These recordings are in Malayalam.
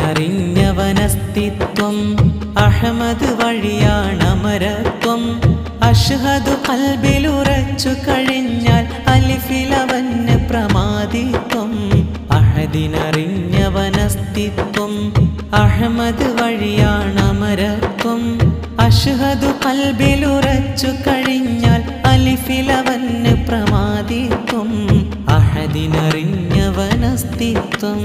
അഹദിനറിഞ്ഞവനസ്തിത്വം അഹമ്മദ് വഴിയാണമരത്വം അഷ്ഹദു കൽബിലുറച്ചു കഴിഞ്ഞാൽ അലിഫിലവന് പ്രമാദിത്വം അഹദിനറിഞ്ഞവനസ്തിത്വം അഹമ്മദ് വഴിയാണമരത്വം അഷ്ഹദു കൽബിലുറച്ചു കഴിഞ്ഞാൽ അലിഫിലവന് പ്രമാദിത്വം അഹദിനറിഞ്ഞവനസ്തിത്വം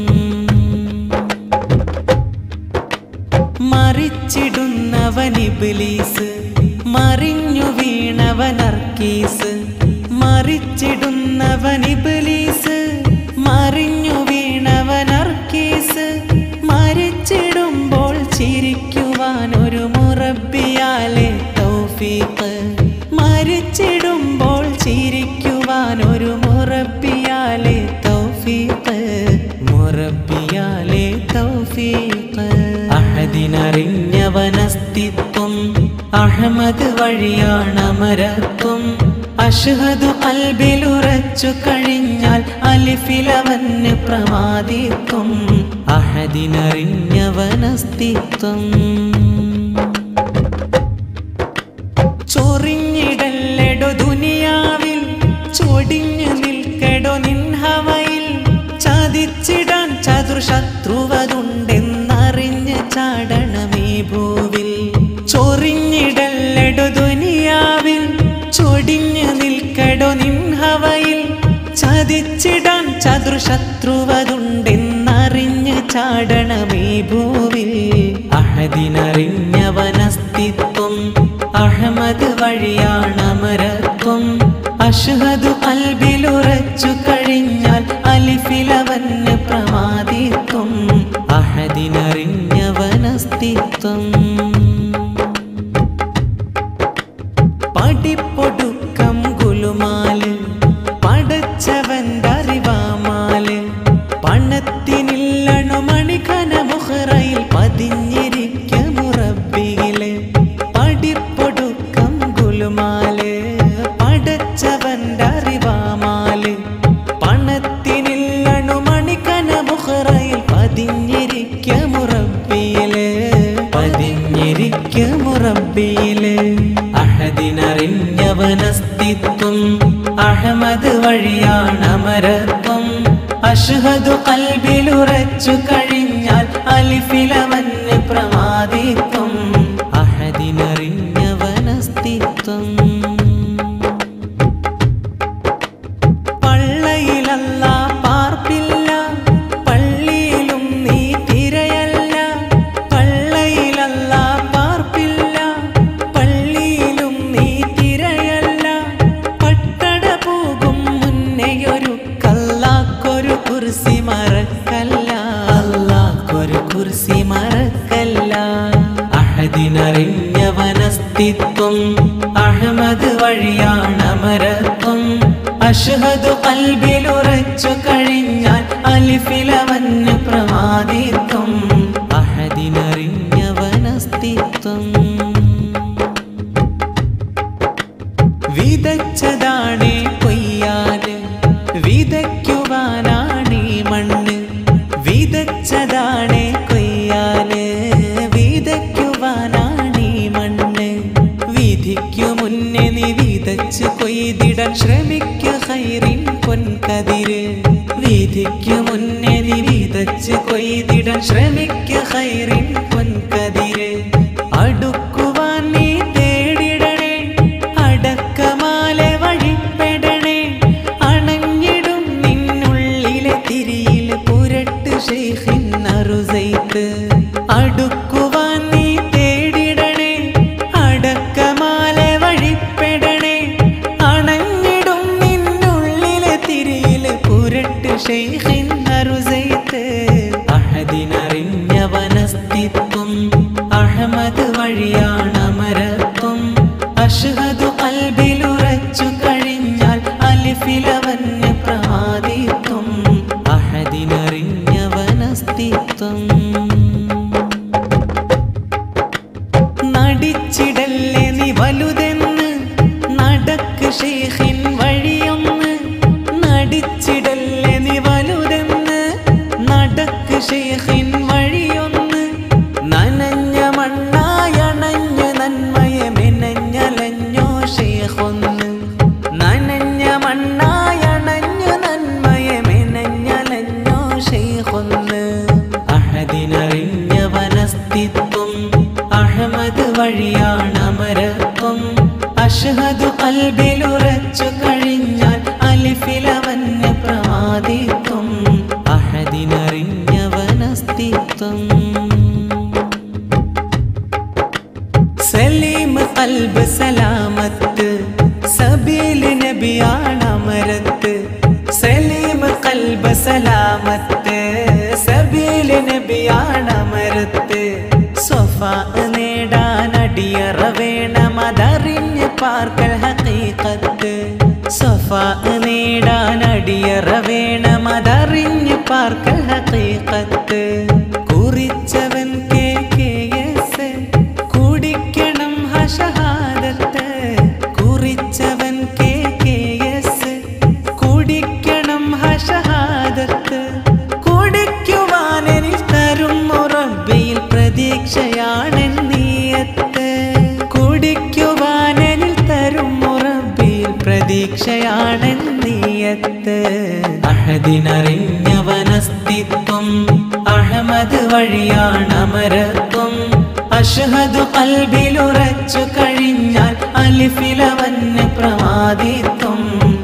മറിച്ചിടുന്നവൻ ഇബ്ലീസ് മറിഞ്ഞു വീണവൻ അർക്കീസ് മറിച്ചിടുന്നവൻ ഇബ്ലീസ് മറിഞ്ഞു വീണവൻ അർക്കീസ് മരിച്ചിടുമ്പോൾ ചിരിക്കുവാൻ ഒരു മുറബിയാലെ തൗഫീഖ് മരിച്ചിടുമ്പോൾ ചിരിക്കുവാൻ ഒരു മുറബിയാലെ തൗഫീഖ് മുറബിയാലെ തൗഫീഖ് അഹദിനറിഞ്ഞവനസ്തിത്വം അഹമ്മദ് വഴിയാണമരത്വം അഷ്ഹദു കൽബിലുറച്ചു കഴിഞ്ഞാൽ അലിഫിലവന് പ്രമാദിത്വം അഹദിനറിഞ്ഞവനസ്തിത്വം ചൊറിഞ്ഞിടല്ലെടോ ദുനിയാവിൽ ചൊടിഞ്ഞു നിൽക്കെടോ നിൻഹവയിൽ ചതിച്ചിടാൻ ചതുർശത്രുവതുണ്ടെന്നറിഞ്ഞ് ചാടണമേ ഭൂവിൽ ചൊറിഞ്ഞിടല്ലെടോ ദുനിയാവിൽ ചൊടിഞ്ഞു നിൽക്കെടോ നിൻഹവയിൽ ചതിച്ചിടാൻ ചതുർശത്രുവതുണ്ടെന്നറിഞ്ഞ് ചാടണമേ ഭൂവിൽ അഹദിനറിഞ്ഞവനസ്തിത്വം അഹമ്മദ് വഴിയാണമരത്വം അഷ്ഹദു കൽബിലുറച്ചു കഴിഞ്ഞാൽ അലിഫിലവന് പ്രമാദിത്വം അഹദിനറിഞ്ഞവനസ്തിത്വം പടിപ്പൊടുക്കം ഗുലുമാല് പടച്ചവന്റെ അറിവാമാല് പണത്തിനില്ലണു മണികന മുഹറയിൽ പതിഞ്ഞിരിക്ക മുറബിയില് പടിപ്പൊടുക്കം ഗുലുമാല് പടച്ചവന്റെ അറിവാമാല് പണത്തിനില്ലണു മണികന മുഹറയിൽ പതിഞ്ഞിരിക്ക മുറബിയില് പതിഞ്ഞിരിക്ക മുറബിയില് അഹദിനറിഞ്ഞവനസ്തിത്വം അഹമ്മദ് വഴിയാണമരത്വം അഷ്ഹദു കൽബിലുറച്ചു കഴിഞ്ഞാൽ അലിഫിലവന് പ്രമാദിത്വം അഹദിനറിഞ്ഞവനസ്തിത്വം പള്ളയിലല്ല പാർപ്പില്ല പള്ളിയിലും നീ തിരയല്ല പള്ളയിലല്ല പാർപ്പില്ല പള്ളിയിലും നീ തിരയല്ല പട്ടട പോകും മുന്നെയൊരു കല്ലാക്കൊരു കുർസി മറക്കല്ല അല്ലാക്കൊരു കുർസി മറക്കല്ല അഹദിനറിഞ്ഞവനസ്തിത്വം അഹമ്മദ് വഴിയാണമരത്വം അഷ്ഹദു കൽബിലുറച്ചു കഴിഞ്ഞാൽ അലിഫിലവന് പ്രമാദിത്വം അഹദിനറിഞ്ഞവനസ്തിത്വം വിതച്ചതാണേ കൊയ്യാന് വിതയ്ക്കുവാനാണീ മണ്ണ് വിതച്ചതാണേ കൊയ്യാന് വിതയ്ക്കുവാനാണീ മണ്ണ് വിധിക്കു മുന്നേ നീ വിതച്ച് കൊയ്തിടാൻ ശ്രമിക്കു ഹൈറിൻ പൊൻകതിര് വിധിക്കു മുന്നേ നീ വിതച്ച് കൊയ്തിടാൻ ശ്രമിക്കു ഹൈറിൻ പൊൻകതിര് അടുക്കുവാൻ നീ തേടിടണേ അടക്കമാലെ വഴിപ്പെടണേ അണഞ്ഞിടും നിന്നുള്ളിലെ തിരിയിൽ പുരട്ട് ഷെയ്ഖിൻ അറുസൈത്ത് അടുക്കുവാൻ നീ തേടിടണേ അടക്കമാലെ വഴിപ്പെടണേ അണഞ്ഞിടും നിന്നുള്ളിലെ തിരിയിൽ പുരട്ട് ഷെയ്ഖിൻ അറുസൈത്ത് അഹദിനറിഞ്ഞവനസ്തിത്വം അഹമ്മദ് വഴിയാണമരത്വം അഷ്ഹദു കൽബിലുറച്ചു കഴിഞ്ഞാൽ അലിഫിലവന് പ്രമാദിത്വം അഹദിനറിഞ്ഞവനസ്തിത്വം നടിച്ചിടല്ലേ നീ വലുതെന്ന് നടക്ക് ഷെയ്ഖിൻ വഴിയൊന്ന് നടിച്ചിടല്ലേ നീ വലുതെന്ന് നടക്ക് ഷെയ്ഖിൻ വഴിയൊന്ന് അഷ്ഹദു കൽബിലുറച്ചു കഴിഞ്ഞാൽ അലിഫിലവന് പ്രമാദിത്വം അഹദിനറിഞ്ഞവനസ്തിത്വം സലീം കൽബ് സലാമത്ത് സബീൽ നബിയാണ് അമരത്ത് സലീം കൽബ് സലാമത്ത് സബീൽ നബിയാണ് അമരത്ത് സ്വഫ നേടാൻ അടിയറ വേണം അതറിഞ്ഞ് പാർക്കൽ ഹക്കീക്കത്ത് സ്വഫ നേടാൻ അടിയറ വേണം അതറിഞ്ഞ് പാർക്കൽ ഹക്കീക്കത്ത് കുറിച്ചവൻ കെ കെ എസ് കുടിക്കണം ഹഷഹാദത്ത് കുറിച്ചവൻ കെ കെ എസ് കുടിക്കണം ഹഷഹാദത്ത് കുടിക്കുവാൻ എനിക്ക് തരും മുറബിയിൽ പ്രതീക്ഷയാണ് നീയത്ത് കുടിക്കുവാൻ എനിക്ക് തരും മുറബിയിൽ പ്രതീക്ഷയാണ് നീയത്ത് അഹദിനറിഞ്ഞവനസ്തിത്വം അഹമ്മദ് വഴിയാണ് അമരത്വം അഷ്ഹദു കൽബിലുറച്ചു കഴിഞ്ഞാൽ അലിഫിലവന് പ്രമാദിത്വം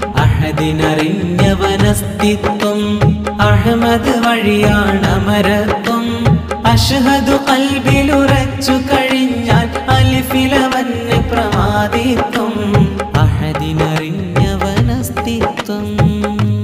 അഹദിനറിഞ്ഞവനസ്തിത്വം അഹമ്മദ് വഴിയാണ് അമരത്വം അഷ്ഹദു കൽബിലുറച്ചു കഴിഞ്ഞാൽ അലിഫിലവന് പ്രമാദിത്വം അഹദിനറിഞ്ഞവനസ്തിത്വം